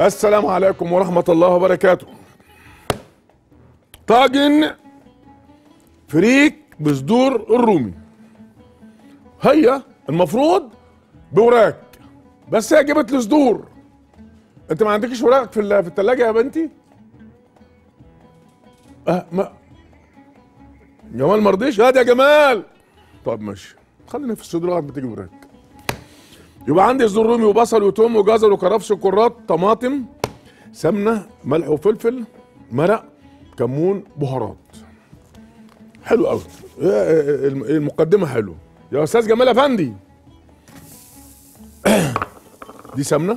السلام عليكم ورحمة الله وبركاته طاجن فريك بصدور الرومي هي المفروض بوراك بس هي جابت لي صدور انت ما عندكش وراك في ال- في الثلاجه يا بنتي اه ما جمال ما رضيش هات يا جمال طب ماشي خلينا في الصدور لغايه ما تيجي وراك يبقى عندي صدور رومي وبصل وتوم وجزر وكرفس وكرات طماطم سمنه ملح وفلفل مرق كمون بهارات حلو قوي المقدمه حلوه يا استاذ جمال افندي دي سمنه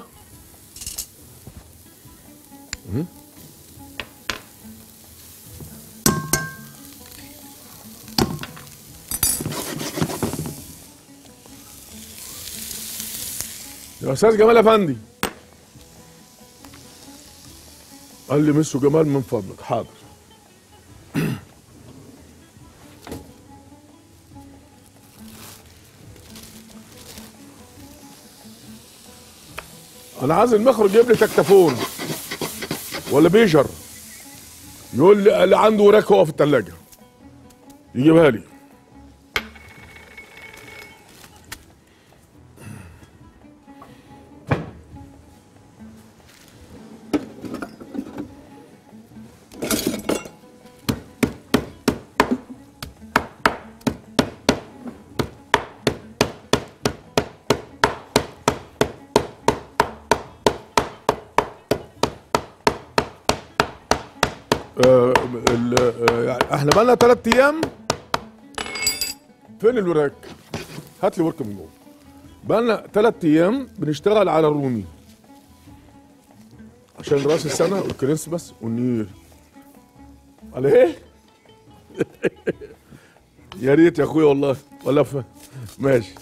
مم. يا استاذ جمال افندي قال لي مسو جمال من فضلك حاضر انا عايز المخرج يجيب لي تكتفون ولا بيجر يقول لي اللي عنده وراك هو في الثلاجه يجيبها لي آه، ال- آه، يعني احنا بقالنا ثلاث ايام فين الوراك؟ هات لي ورك من جوه بقالنا ثلاث ايام بنشتغل على الرومي عشان راس السنه والكريسماس والنيو على ايه؟ يا ريت يا اخويا والله ولا ف... ماشي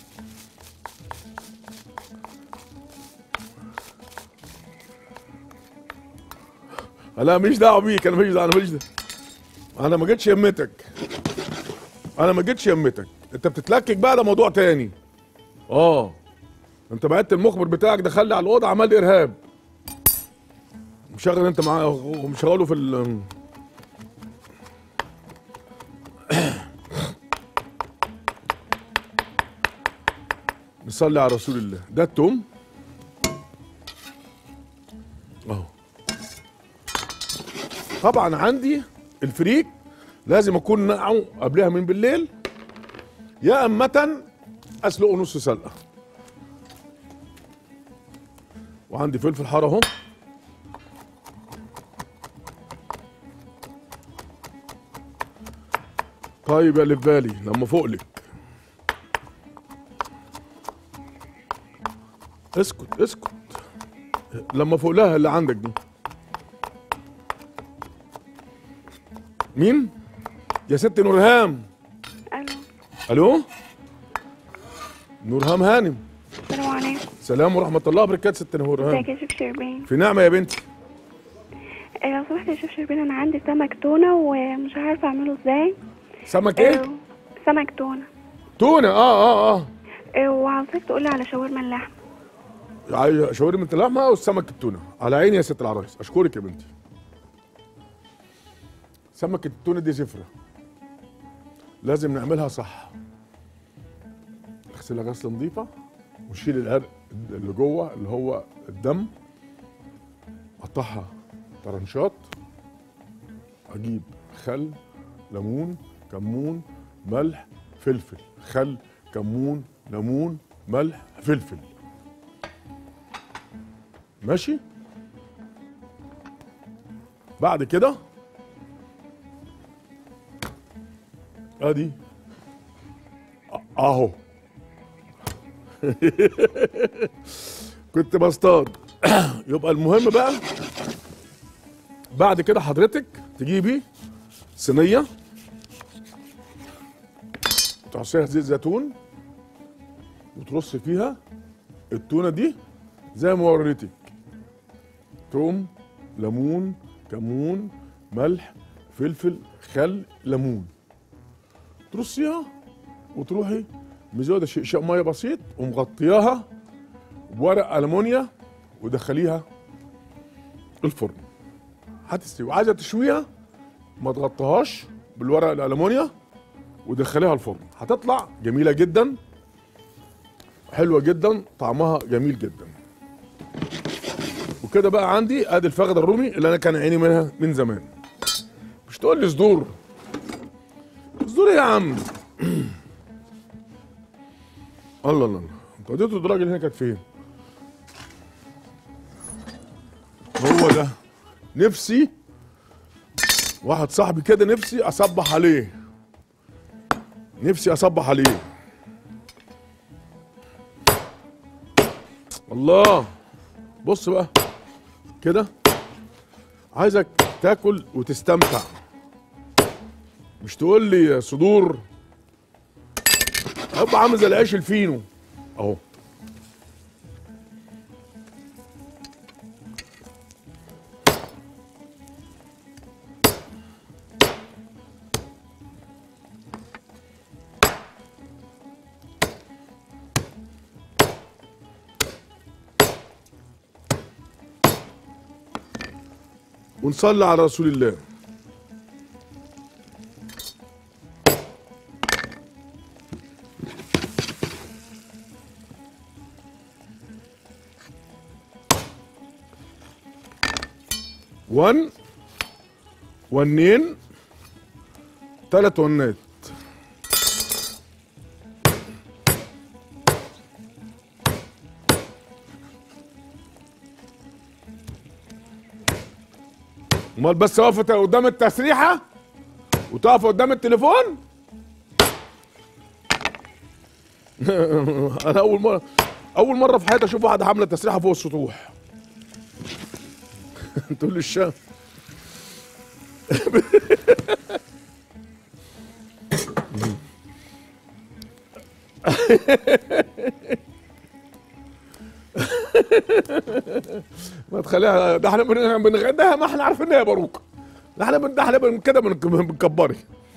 لا مش دعوه بيك انا ماليش دعوه انا ماليش دعوه انا ما جيتش يمتك انا ما جيتش يمتك انت بتتلكك بقى ده موضوع تاني اه انت بعت المخبر بتاعك دخل لي على الاوضه عمل لي ارهاب مشغل انت معاه ومشغله في ال نصلي على رسول الله ده التوم اهو طبعا عندي الفريك لازم اكون نقعه قبلها من بالليل يا امة اسلقه نص سلقه وعندي فلفل حار اهو طيب يا اللي في بالي لما فوقلك اسكت اسكت لما فوق لها اللي عندك دي مين؟ يا ست نورهام الو الو نورهام هانم السلام عليكم سلام ورحمه الله وبركاته ست نورهام ازيك يا شيف شربين في نعمه يا بنتي آه، لو سمحت يا شيف شربين انا عندي سمك تونه ومش عارفه اعمله ازاي سمك ايه؟ آه، سمك تونه تونه اه اه اه آه، وعاوزاك تقولي على شاورما اللحم عاي- شاورما اللحمه والسمك التونه على عيني يا ست العرايس اشكرك يا بنتي سمك التونه دي زفره لازم نعملها صح اغسلها غسله نظيفه وشيل العرق اللي جوه اللي هو الدم قطعها طرنشات اجيب خل ليمون كمون ملح فلفل خل كمون ليمون ملح فلفل ماشي بعد كده ادي أ- اهو كنت بصطاد يبقى المهم بقى بعد كده حضرتك تجيبي صينيه تعصيها زيت زيتون وترصي فيها التونه دي زي ما وريتك توم ليمون كمون ملح فلفل خل ليمون ترصيها وتروحي مزوده شقشاق ميه بسيط ومغطياها بورق المونيا ودخليها الفرن هتستوي عايزه تشويها ما تغطيهاش بالورق الالومنيا ودخليها الفرن هتطلع جميله جدا حلوه جدا طعمها جميل جدا وكده بقى عندي ادي الفخده الرومي اللي انا كان عيني منها من زمان مش تقول لي صدور صدور إيه يا عم الله الله الله انت وديته الراجل هنا كانت فين هو ده نفسي واحد صاحبي كده نفسي اصبح عليه نفسي اصبح عليه الله بص بقى كده عايزك تاكل وتستمتع مش تقول لي صدور هيبقى عامل زي العيش الفينو اهو ونصلي على رسول الله ون ونين تلات ونات امال بس وقفت قدام التسريحه وتقف قدام التليفون انا اول مره اول مره في حياتي اشوف واحده عامله تسريحه فوق السطوح تقول لي الشام ما تخليها ده احنا بن- بنغداها ما احنا عارفين انها باروكه ده احنا بن- ده احنا بن- كده بن- بنكبري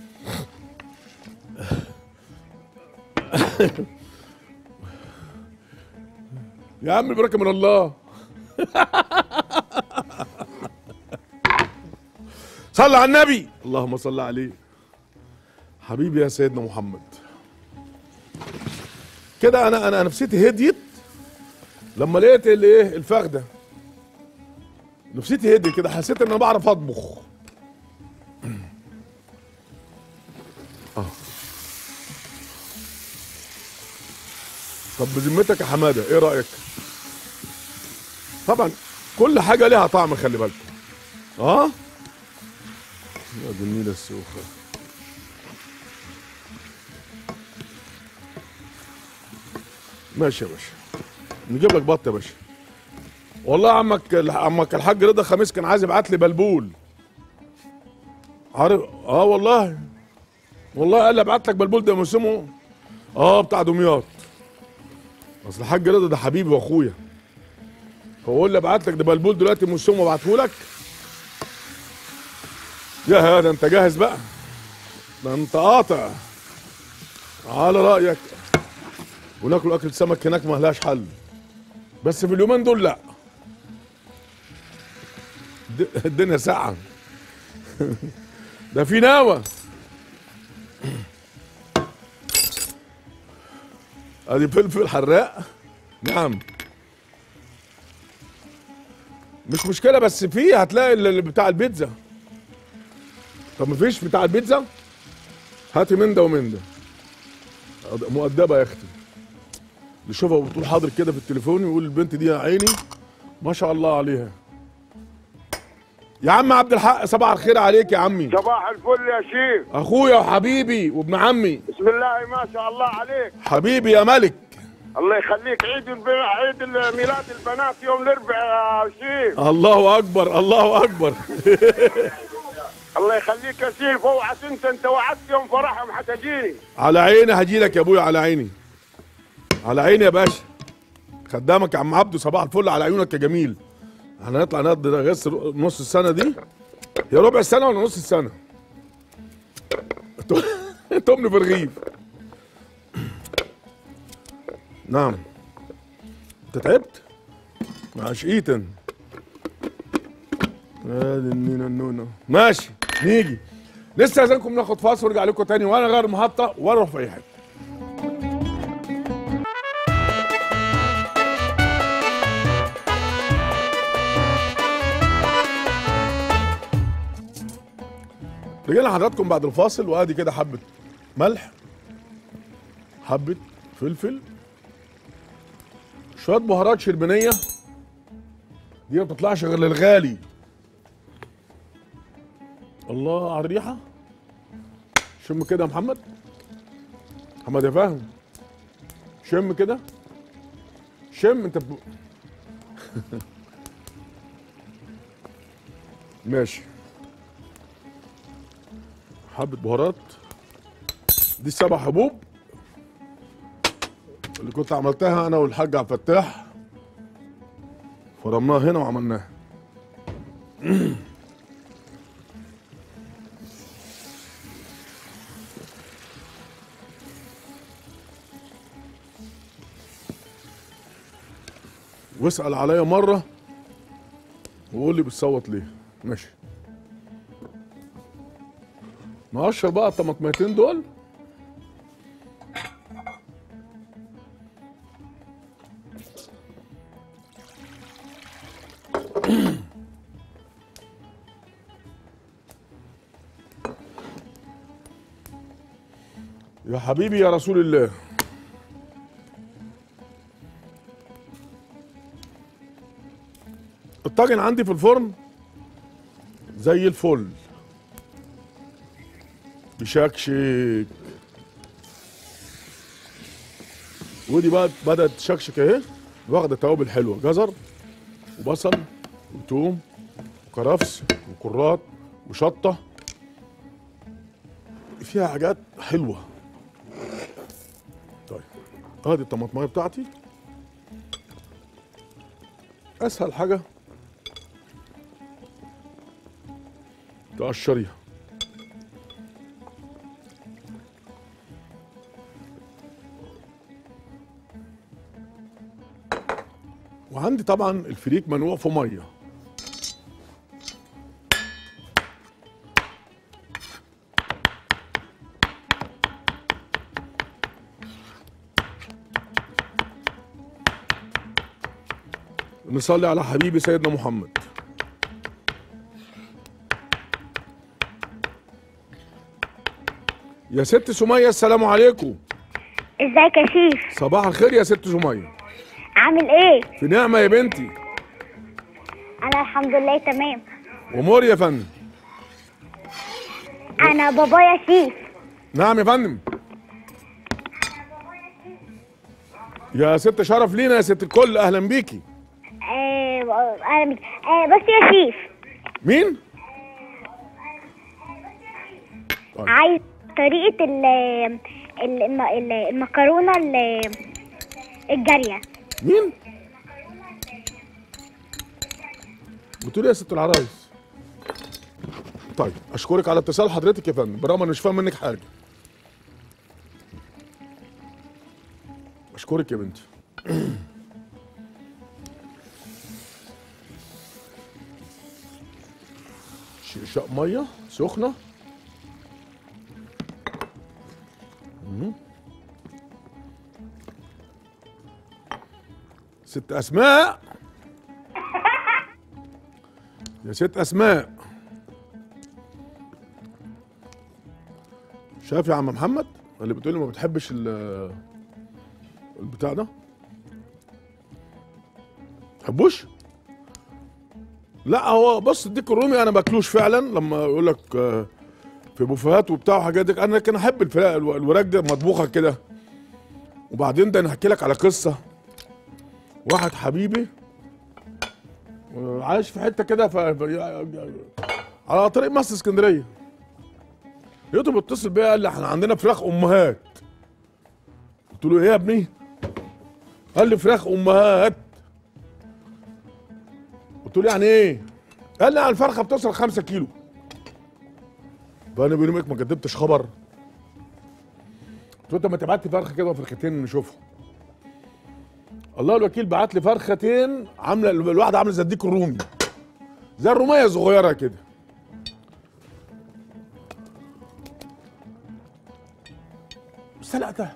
يا عم البركه من الله صلى على النبي اللهم صل عليه حبيبي يا سيدنا محمد كده انا انا نفسيتي هديت لما لقيت الايه الفخده نفسيتي هدي كده حسيت ان انا بعرف اطبخ اه طب بذمتك يا حماده ايه رايك طبعا كل حاجه ليها طعم خلي بالكم اه يا دي النيله السوخه ماشي يا باشا نجيب لك بط يا باشا والله عمك عمك الحاج رضا خميس كان عايز يبعت لي بلبول عارف اه والله والله قال لي ابعت لك بلبول ده موسمه اه بتاع دمياط اصل الحاج رضا ده حبيبي واخويا فقول لي ابعت لك ده بلبول دلوقتي موسمه ابعته لك يا هذا انت جاهز بقى ده انت قاطع على رايك وناكل اكل سمك هناك ما لهاش حل بس في اليومين دول لا د- الدنيا ساقعه ده في نوى ادي فلفل حراق نعم مش مشكله بس في هتلاقي اللي بتاع البيتزا طب مفيش بتاع البيتزا هاتي من ده ومن ده مؤدبه يا اختي اللي يشوفها وبتقول حاضر كده في التليفون يقول البنت دي يا عيني ما شاء الله عليها يا عم عبد الحق صباح الخير عليك يا عمي صباح الفل يا شيخ اخويا وحبيبي وابن عمي بسم الله ما شاء الله عليك حبيبي يا ملك الله يخليك عيد الب... عيد ميلاد البنات يوم الاربعاء يا شيخ الله اكبر الله اكبر الله يخليك يا شيخ اوعى انت انت وعدت يوم فرحهم حتجيني على عيني هجيلك يا ابويا على عيني على عيني يا باشا خدامك يا عم عبده صباح الفل على عيونك يا جميل احنا هنطلع نقضي غس نص السنه دي هي ربع السنه ولا نص السنه تمني في الرغيف نعم انت تعبت مع شقيتن ادي النينا النونة ماشي نيجي لسه عايزينكم ناخد فاصل ونرجع لكم تاني وانا غير محطه ولا اروح في اي حته رجعنا حضراتكم بعد الفاصل وادي كده حبه ملح حبه فلفل شويه بهارات شربينيه دي ما بتطلعش غير للغالي الله على الريحه شم كده يا محمد محمد يا فاهم شم كده شم انت ب... ماشي حبة بهارات دي السبع حبوب اللي كنت عملتها انا والحاج عبد الفتاح فرمناها هنا وعملناها واسأل عليا مرة وقول لي بتصوت ليه ماشي نقشر بقى الطماطميتين دول يا حبيبي يا رسول الله الطاجن عندي في الفرن زي الفل بشكشك ودي بقى بدأت تشكشك اهي واخدة توابل حلوة جزر وبصل وتوم وكرفس وكرات وشطة فيها حاجات حلوة طيب ادي الطماطمايه بتاعتي اسهل حاجة تقشريها وعندي طبعا الفريك منوع في ميه نصلي على حبيبي سيدنا محمد يا ست سمية السلام عليكم ازيك يا شيف صباح الخير يا ست سمية عامل ايه في نعمة يا بنتي انا الحمد لله تمام ومور يا فندم انا بابايا شيف نعم يا فندم يا ست شرف لينا يا ست الكل اهلا بيكي آه انا مش آه بس يا شيف مين طيب. عايز طريقة ال ال- الم- ال- المكرونة ال- الجارية مين بتقولي يا ست العرايس طيب اشكرك على اتصال حضرتك يا فندم بالرغم انا مش فاهم منك حاجه اشكرك يا بنتي شقشاق ميه سخنه مم. ست اسماء يا ست اسماء شايف يا عم محمد اللي بتقولي ما بتحبش ال- البتاع ده تحبوش لا هو بص الديك الرومي انا باكلوش فعلا لما يقول لك آه، في بوفيهات وبتاع وحاجات دي انا كان احب الفراخ الو- الوراك ده مطبوخه كده وبعدين ده انا هحكي لك على قصه واحد حبيبي آه، عايش في حته كده ف... ف- على طريق مصر اسكندريه لقيته بيتصل بيا قال لي احنا عندنا فراخ امهات قلت له ايه يا ابني قال لي فراخ امهات قلت له يعني ايه قال لي يعني الفرخه بتوصل 5 كيلو فانا بيقول لك ما كدبتش خبر قلت له انت ما تبعت لي فرخه كده وفرختين نشوفهم الله الوكيل بعت لي فرختين عامله الواحده عامله زي الديك الرومي زي الرمية صغيرة كده سلقتها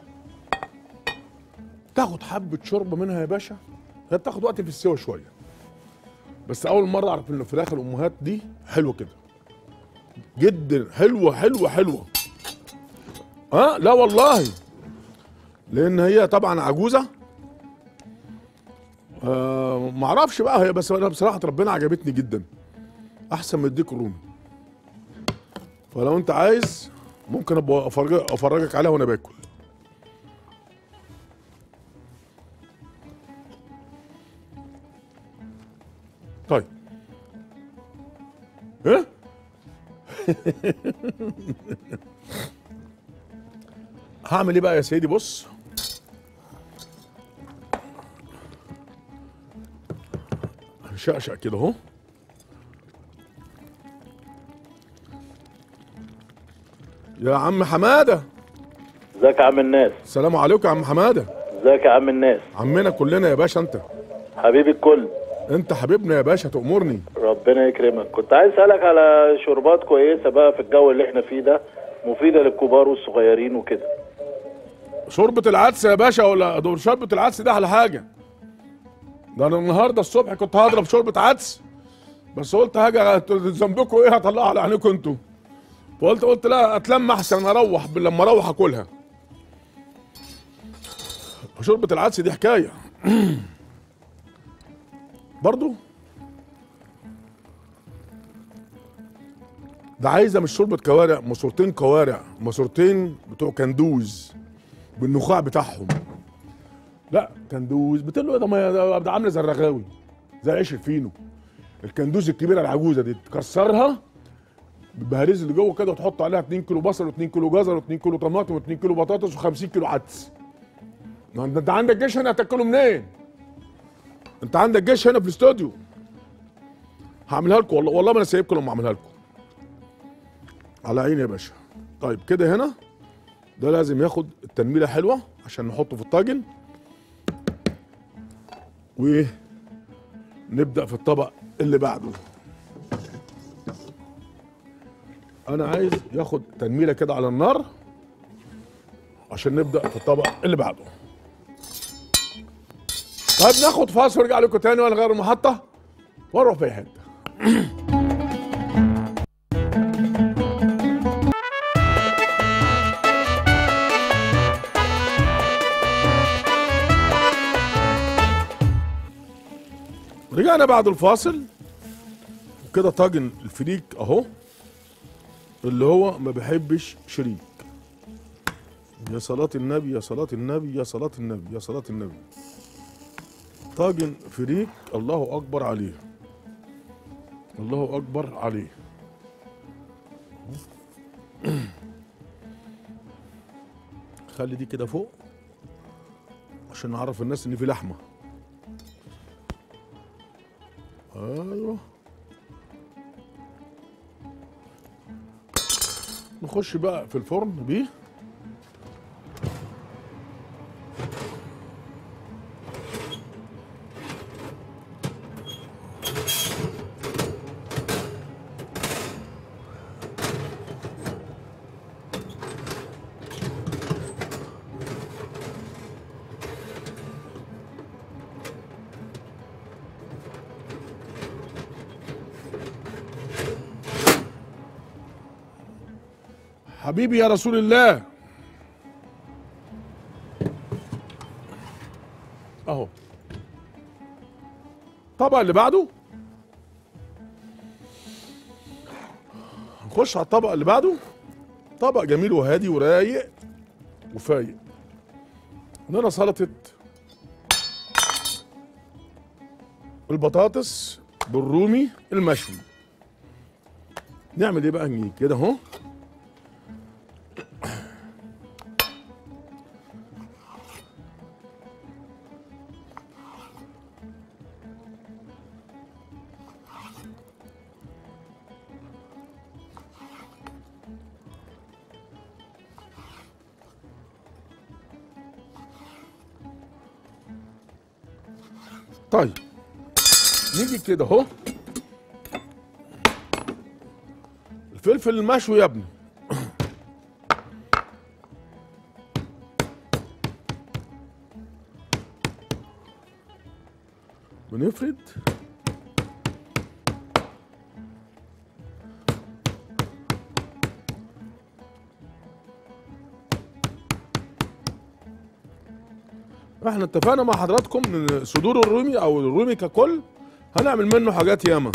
تاخد حبة شوربة منها يا باشا هي بتاخد وقت في السوا شوية بس أول مرة أعرف إن الفراخ الأمهات دي حلوة كده جدا حلوة حلوة حلوة اه لا والله لان هي طبعا عجوزه آه معرفش بقى هي بس انا بصراحه ربنا عجبتني جدا احسن من الديك الرومي فلو انت عايز ممكن ابقى افرجك افرجك عليها وانا باكل طيب ايه هعمل ايه بقى يا سيدي بص هنشقشق كده اهو يا عم حماده ازيك يا عم الناس السلام عليكم يا عم حماده ازيك يا عم الناس عمنا كلنا يا باشا انت حبيبي الكل انت حبيبنا يا باشا تأمرني ربنا يكرمك كنت عايز اسالك على شربات كويسه بقى في الجو اللي احنا فيه ده مفيده للكبار والصغيرين وكده شوربة العدس يا باشا ولا دول شوربة العدس ده على حاجة ده انا النهارده الصبح كنت هضرب شوربة عدس بس قلت حاجة ذنبكم ايه هطلعها على عينيكم انتوا فقلت قلت لا اتلم احسن اروح لما اروح اكلها شوربة العدس دي حكاية برضو ده عايزة مش شوربة كوارع ماسورتين كوارع ماسورتين بتوع كندوز بالنخاع بتاعهم لا كندوز بتقول له ده ما ده- ده عامله زي الرغاوي زي عيش الفينو الكندوز الكبيره العجوزه دي تكسرها بالبهاريز اللي جوه كده وتحط عليها 2 كيلو بصل و2 كيلو جزر و2 كيلو طماطم و2 كيلو بطاطس و50 كيلو عدس ما انت انت عندك جيش هنا هتاكله منين؟ انت عندك جيش هنا في الاستوديو هعملها لكم والله والله ما انا سايبكم لما اعملها لكم على عيني يا باشا طيب كده هنا ده لازم ياخد التنميله حلوه عشان نحطه في الطاجن ونبدا في الطبق اللي بعده انا عايز ياخد تنميله كده على النار عشان نبدا في الطبق اللي بعده طيب ناخد فاصل وارجع لكم تاني وانا غير المحطه واروح في حته رجعنا بعد الفاصل وكده طاجن الفريك اهو اللي هو ما بيحبش شريك يا صلاة النبي يا صلاة النبي يا صلاة النبي يا صلاة النبي طاجن فريك الله أكبر عليه الله أكبر عليه خلي دي كده فوق عشان نعرف الناس ان في لحمه ايوه نخش بقى في الفرن بيه حبيبي يا رسول الله اهو الطبق اللي بعده نخش على الطبق اللي بعده طبق جميل وهادي ورايق وفايق عندنا سلطة البطاطس بالرومي المشوي نعمل ايه بقى نجيب كده اهو طيب نيجي كده اهو الفلفل المشوي يا ابني بنفرد احنا اتفقنا مع حضراتكم ان صدور الرومي او الرومي ككل هنعمل منه حاجات ياما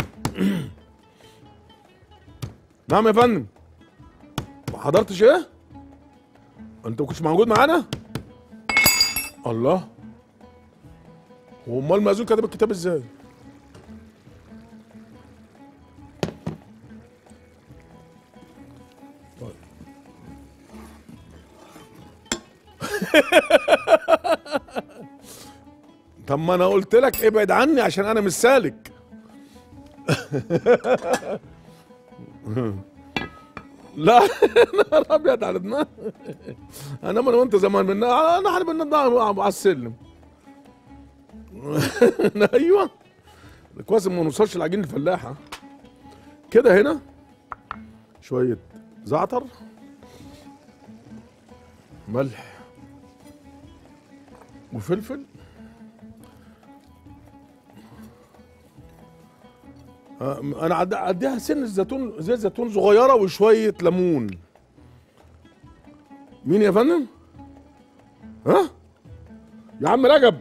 نعم يا فندم ما حضرتش ايه انت ما كنتش موجود معانا الله هو امال مأذون كاتب الكتاب ازاي طيب. طب ما انا قلت لك ابعد عني عشان انا مش سالك لا نهار ابيض على دماغي انا من وانت زمان من انا احنا بنضع على السلم ايوه كويس ما نوصلش لعجين الفلاحه كده هنا شويه زعتر ملح وفلفل آه، انا عد- اديها سن الزيتون زيت زيتون صغيره وشويه ليمون مين يا فندم ها يا عم رجب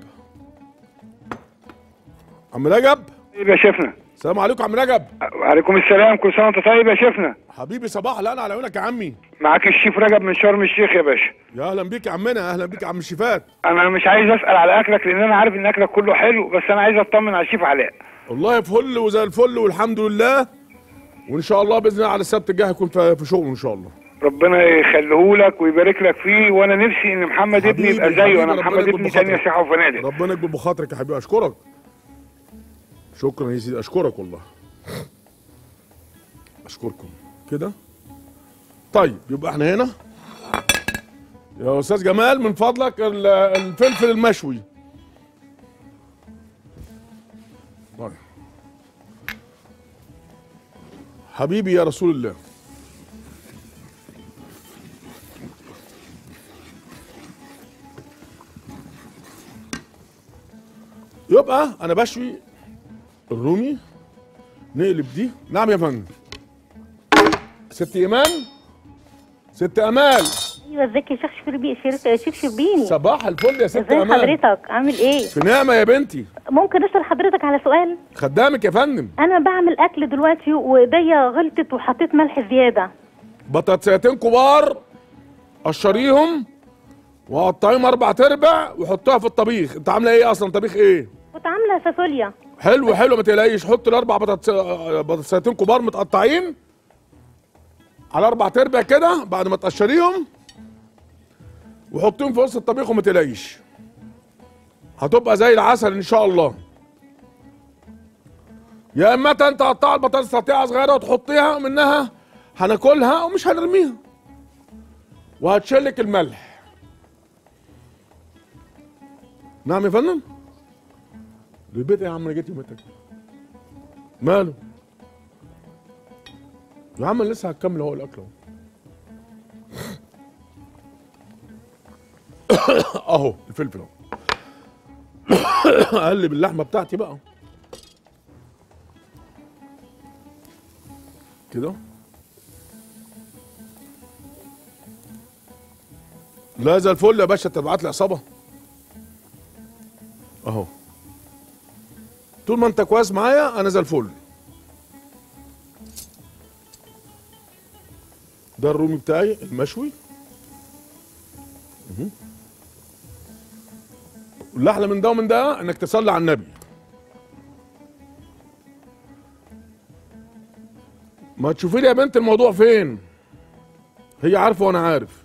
عم رجب طيب يا شيفنا السلام عليكم عم رجب وعليكم السلام كل سنه وانت طيب يا شيفنا حبيبي صباح لا انا على عيونك يا عمي معاك الشيف رجب من شرم الشيخ يا باشا يا اهلا بيك يا عمنا اهلا بيك يا عم الشيفات انا مش عايز اسال على اكلك لان انا عارف ان اكلك كله حلو بس انا عايز اطمن على الشيف علاء والله فل وزي الفل والحمد لله وان شاء الله باذن الله على السبت الجاي هيكون في في شغله ان شاء الله ربنا يخليه لك ويبارك لك فيه وانا نفسي ان محمد ابني حبيبي، يبقى حبيبي، زيه انا ربنا محمد يكون ابني بخاطرك. ثانيه سياحه وفنادق ربنا يكبر بخاطرك يا حبيبي اشكرك شكرا يا سيدي اشكرك والله اشكركم كده طيب يبقى احنا هنا يا استاذ جمال من فضلك ال- الفلفل المشوي طيب حبيبي يا رسول الله يبقى انا بشوي الرومي نقلب دي نعم يا فندم ست ايمان ست امال ايوه ازيك يا شيخ شربي شيخ شيخ شربيني صباح الفل يا ست ازي امال حضرتك عامل ايه في نعمه يا بنتي ممكن اسال حضرتك على سؤال خدامك يا فندم انا بعمل اكل دلوقتي وايديا غلطت وحطيت ملح زياده بطاطسيتين كبار قشريهم وقطعيهم اربع تربع وحطوها في الطبيخ انت عامله ايه اصلا طبيخ ايه كنت عامله فاصوليا حلو حلو ما تقلقيش حط الاربع بطاطس بطاطسيتين كبار متقطعين على اربع تربع كده بعد ما تقشريهم وحطيهم في وسط الطبيخ وما تقلقيش هتبقى زي العسل ان شاء الله يا اما انت تقطع البطاطس تقطيعه صغيره وتحطيها منها هناكلها ومش هنرميها وهتشلك الملح نعم يا فندم للبيت إيه يا عم انا جيت يومتك ماله يا عم أنا لسه هكمل اهو الاكل اهو اهو الفلفل اهو اقلب اللحمه بتاعتي بقى كده لا زي الفل يا باشا تبعت لي عصابه اهو طول ما انت كويس معايا انا زي الفل ده الرومي بتاعي المشوي مهم. واللي احلى من ده ومن ده انك تصلي على النبي ما تشوفي لي يا بنت الموضوع فين هي عارفه وانا عارف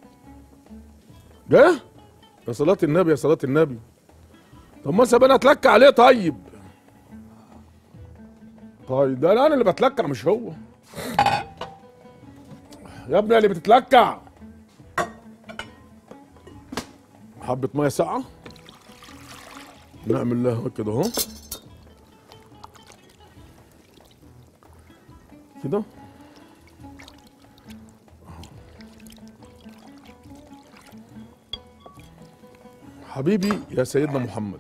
جه يا صلاة النبي يا صلاة النبي طب ما سيبنا اتلكع عليه طيب طيب ده انا اللي بتلكع مش هو يا ابني اللي بتتلكع حبة مية ساقعة نعمل لها كده اهو كده حبيبي يا سيدنا محمد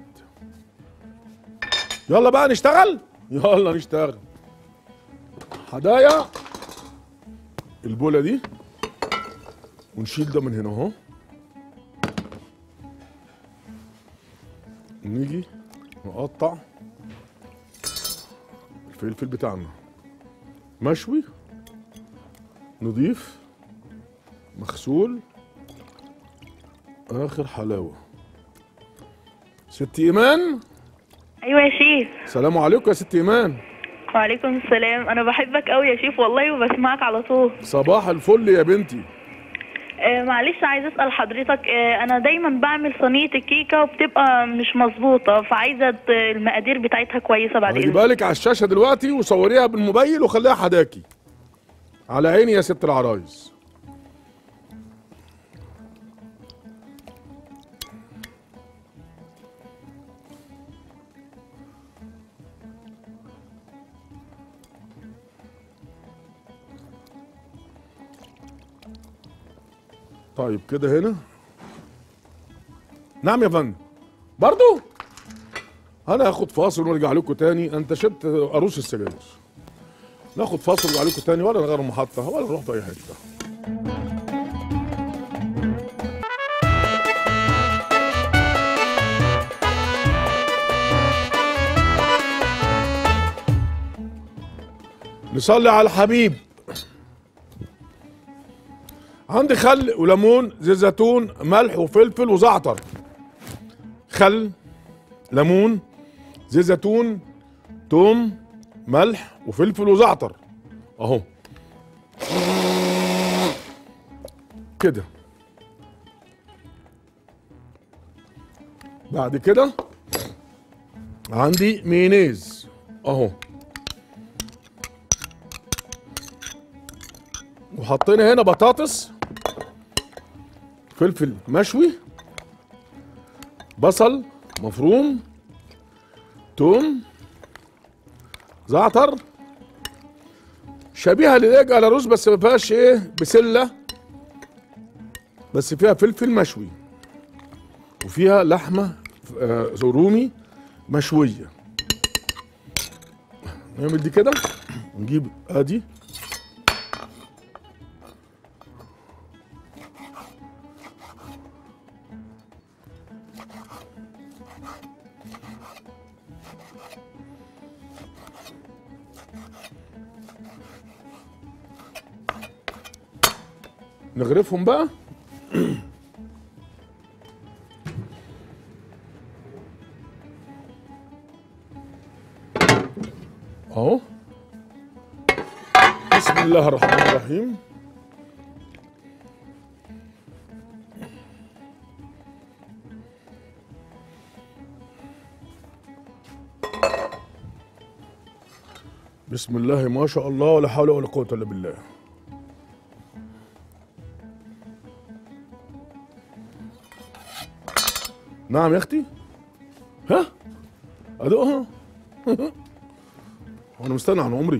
يلا بقى نشتغل يلا نشتغل هدايا البوله دي ونشيل ده من هنا اهو نيجي نقطع الفلفل بتاعنا مشوي نضيف مغسول اخر حلاوه ست ايمان ايوه يا شيف سلام عليكم يا ست ايمان وعليكم السلام انا بحبك قوي يا شيف والله وبسمعك على طول صباح الفل يا بنتي آه معلش عايزه اسال حضرتك آه انا دايما بعمل صينيه الكيكه وبتبقى مش مظبوطه فعايزه ت- المقادير بتاعتها كويسه بعد اذنك هجيبها لك على الشاشه دلوقتي وصوريها بالموبايل وخليها حداكي على عيني يا ست العرايس طيب كده هنا نعم يا فندم برضو انا هاخد فاصل ونرجع لكم تاني انت شبت قاروص السجاير ناخد فاصل ونرجع لكم تاني ولا نغير محطه ولا نروح في اي حته نصلي على الحبيب عندي خل وليمون زيت زيتون ملح وفلفل وزعتر خل ليمون زيت زيتون توم ملح وفلفل وزعتر اهو كده بعد كده عندي ميونيز اهو وحطينا هنا بطاطس فلفل مشوي بصل مفروم توم زعتر شبيهه للاج على رز بس ما فيهاش ايه بسله بس فيها فلفل مشوي وفيها لحمه آه، رومي مشويه نعمل دي كده نجيب ادي نغرفهم بقى اهو بسم الله الرحمن الرحيم بسم الله ما شاء الله ولا حول ولا قوة إلا بالله نعم يا اختي ها ادوقها وانا مستنى عن عمري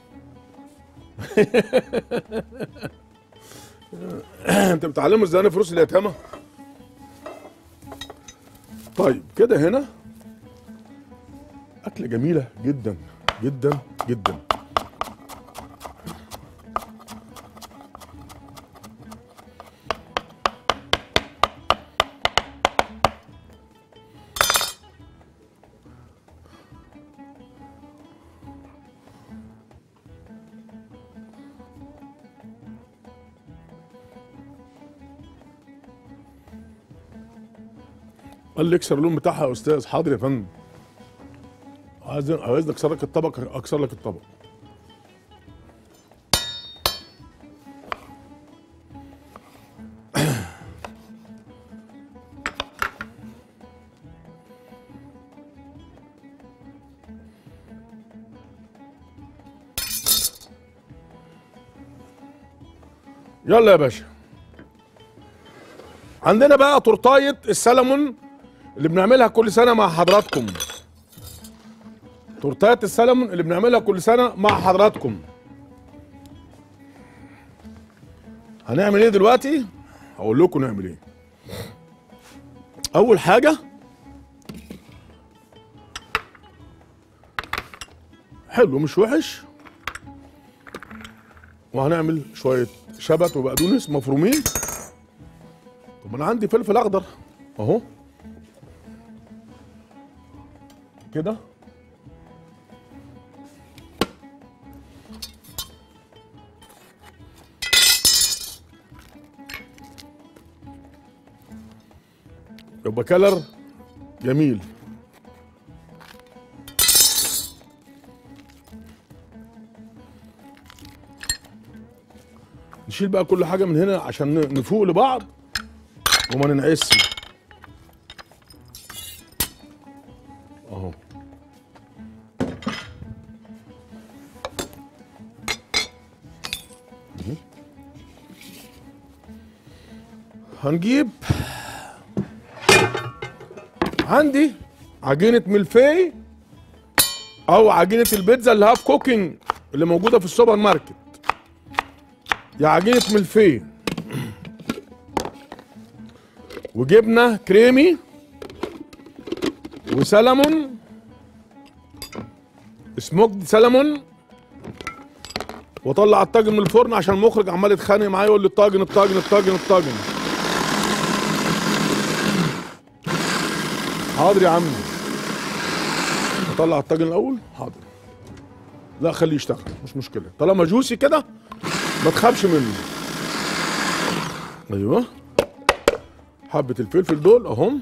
انت بتعلموا ازاي انا فلوس اليتامى طيب كده هنا اكله جميله جدا جدا جدا قال لي اكسر اللون بتاعها يا استاذ حاضر يا فندم عايز عايز اكسر لك الطبق اكسر لك الطبق يلا يا باشا عندنا بقى تورتايه السلمون اللي بنعملها كل سنه مع حضراتكم تورتايه السلمون اللي بنعملها كل سنه مع حضراتكم هنعمل ايه دلوقتي هقول لكم نعمل ايه اول حاجه حلو مش وحش وهنعمل شويه شبت وبقدونس مفرومين طب انا عندي فلفل اخضر اهو كده يبقى كلر جميل نشيل بقى كل حاجه من هنا عشان ن- نفوق لبعض وما ننعسش اهو مهم. هنجيب عندي عجينة ملفي أو عجينة البيتزا اللي هاف كوكينج اللي موجودة في السوبر ماركت يا عجينة ملفي وجبنة كريمي وسلمون سموكد سلمون واطلع الطاجن من الفرن عشان المخرج عمال يتخانق معايا يقول لي الطاجن الطاجن الطاجن الطاجن حاضر يا عمي اطلع الطاجن الاول حاضر لا خليه يشتغل مش مشكله طالما جوسي كده ما تخافش منه ايوه حبه الفلفل دول اهم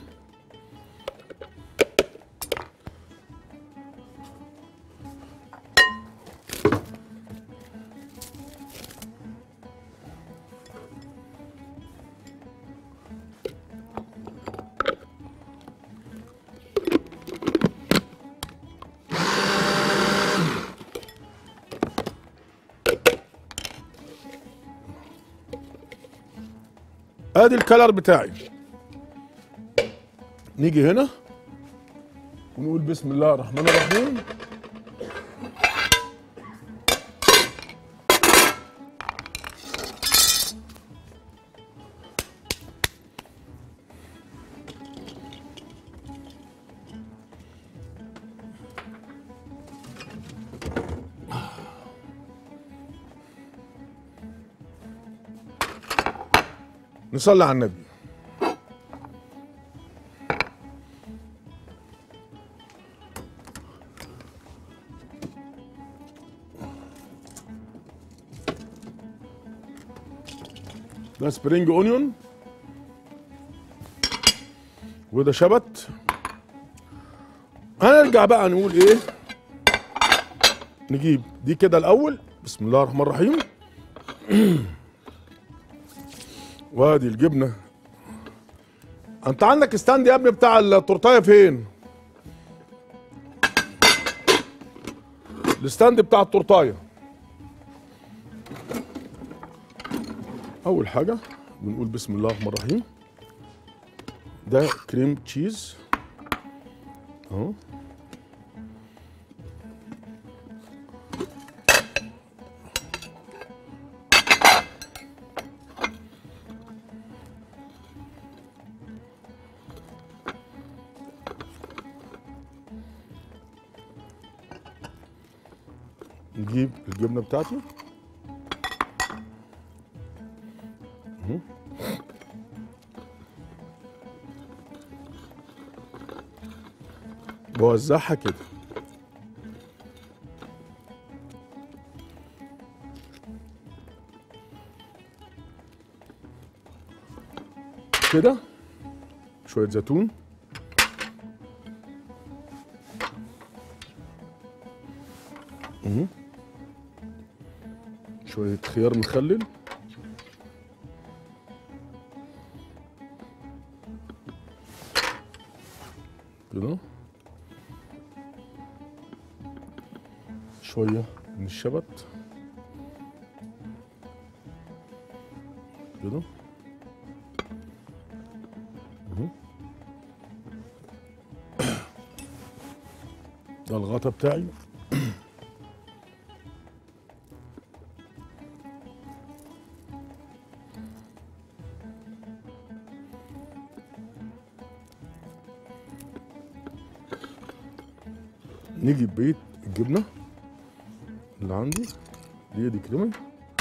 ادي الكلر بتاعي نيجي هنا ونقول بسم الله الرحمن الرحيم نصلي على النبي ده سبرينج اونيون وده شبت هنرجع بقى نقول ايه نجيب دي كده الاول بسم الله الرحمن الرحيم وادي الجبنه انت عندك ستاند يا ابني بتاع التورتايه فين الستاند بتاع التورتايه اول حاجه بنقول بسم الله الرحمن الرحيم ده كريم تشيز اهو نجيب الجبنه بتاعتي اهو. بوزعها كده كده شويه زيتون اهو. شويه خيار مخلل كده شويه من الشبت كده اهو. ده الغطا بتاعي نيجي ببيت الجبنه اللي عندي دي دي كريمه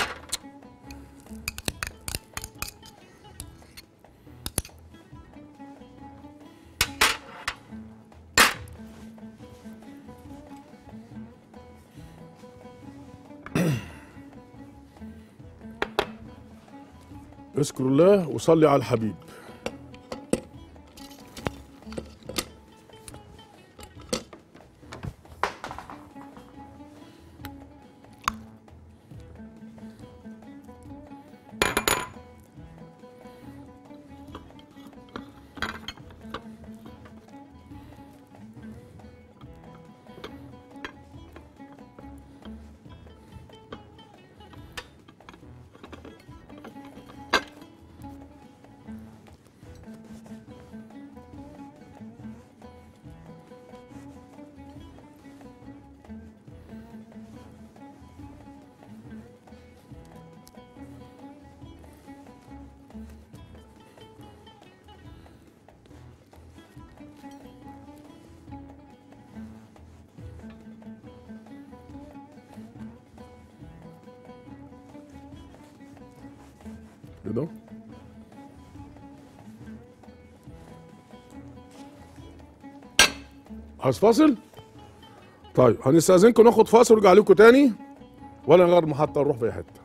اذكر الله وصلي على الحبيب كده عايز فاصل؟ طيب هنستأذنكم ناخد فاصل ونرجع لكم تاني ولا نغير محطة نروح في أي حتة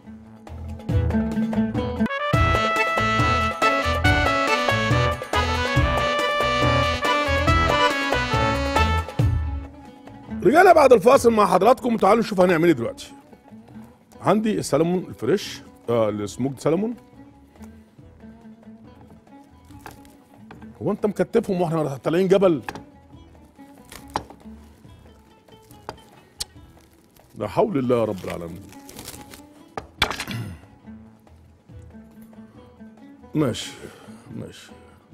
رجعنا بعد الفاصل مع حضراتكم تعالوا نشوف هنعمل ايه دلوقتي عندي السلمون الفريش آه السموكد سلمون هو انت مكتفهم واحنا طالعين جبل لا حول الله يا رب العالمين ماشي ماشي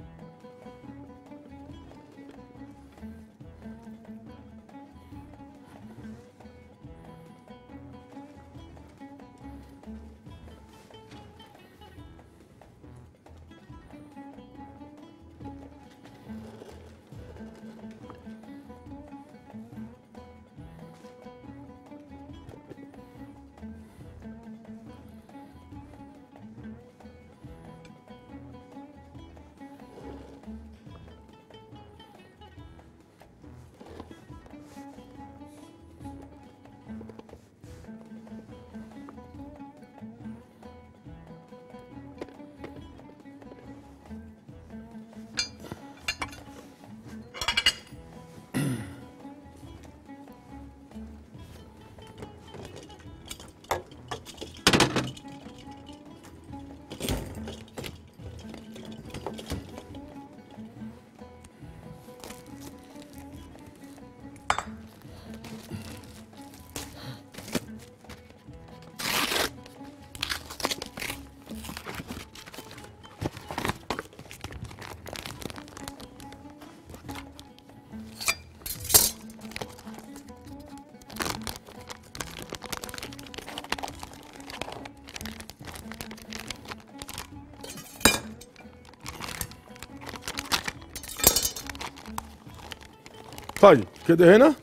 طيب كده هنا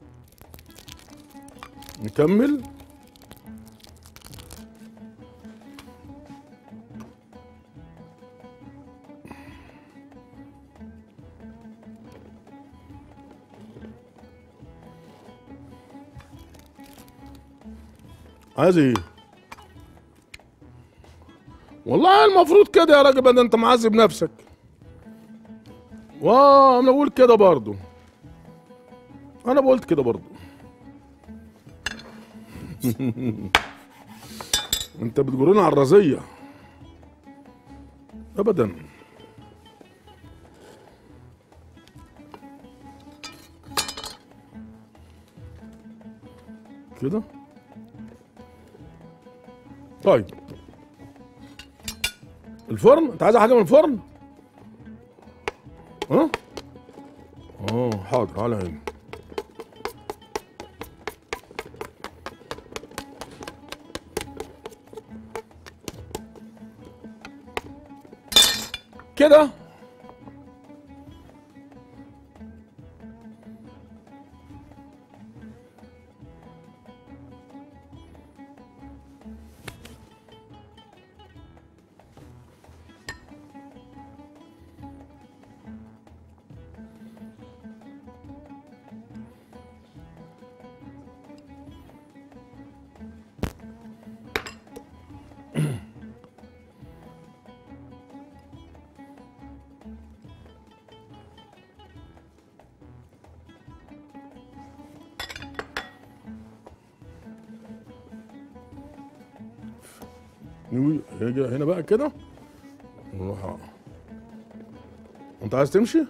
نكمل عايز ايه والله المفروض كده يا راجل ده انت معذب نفسك واه انا بقول كده برضو انا قلت كده برضو انت بتجروني على الرزية ابدا كده طيب الفرن انت عايز حاجه من الفرن ها اه حاضر على عيني كده نيجي هيجي هنا بقى كده نروح انت عايز تمشي؟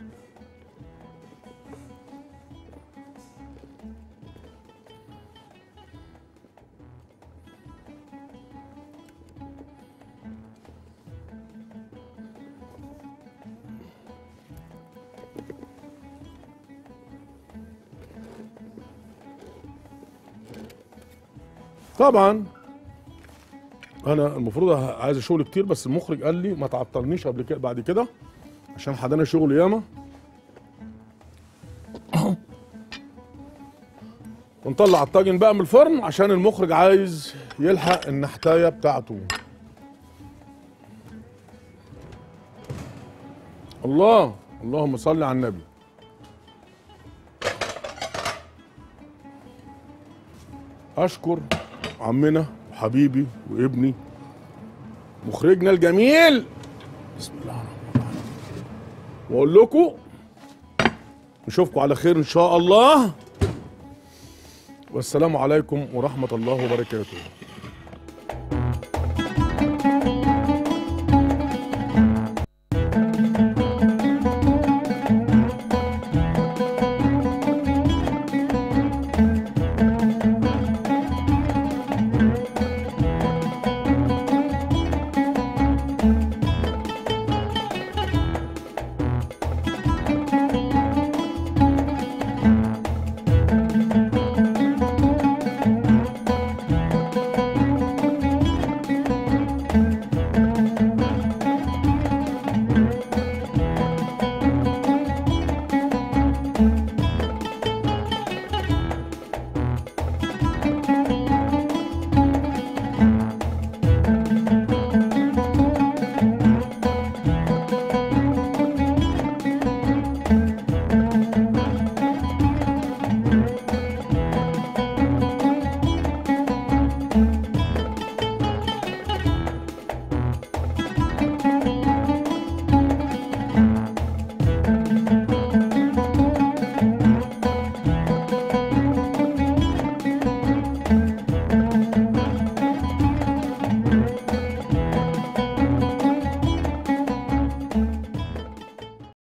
طبعا انا المفروض ه- عايز شغل كتير بس المخرج قال لي ما تعطلنيش قبل كده بعد كده عشان حدانا شغل ياما ونطلع الطاجن بقى من الفرن عشان المخرج عايز يلحق النحتايه بتاعته الله اللهم صل على النبي اشكر عمنا وحبيبي وابني مخرجنا الجميل بسم الله الرحمن الرحيم واقول لكم نشوفكم على خير ان شاء الله والسلام عليكم ورحمه الله وبركاته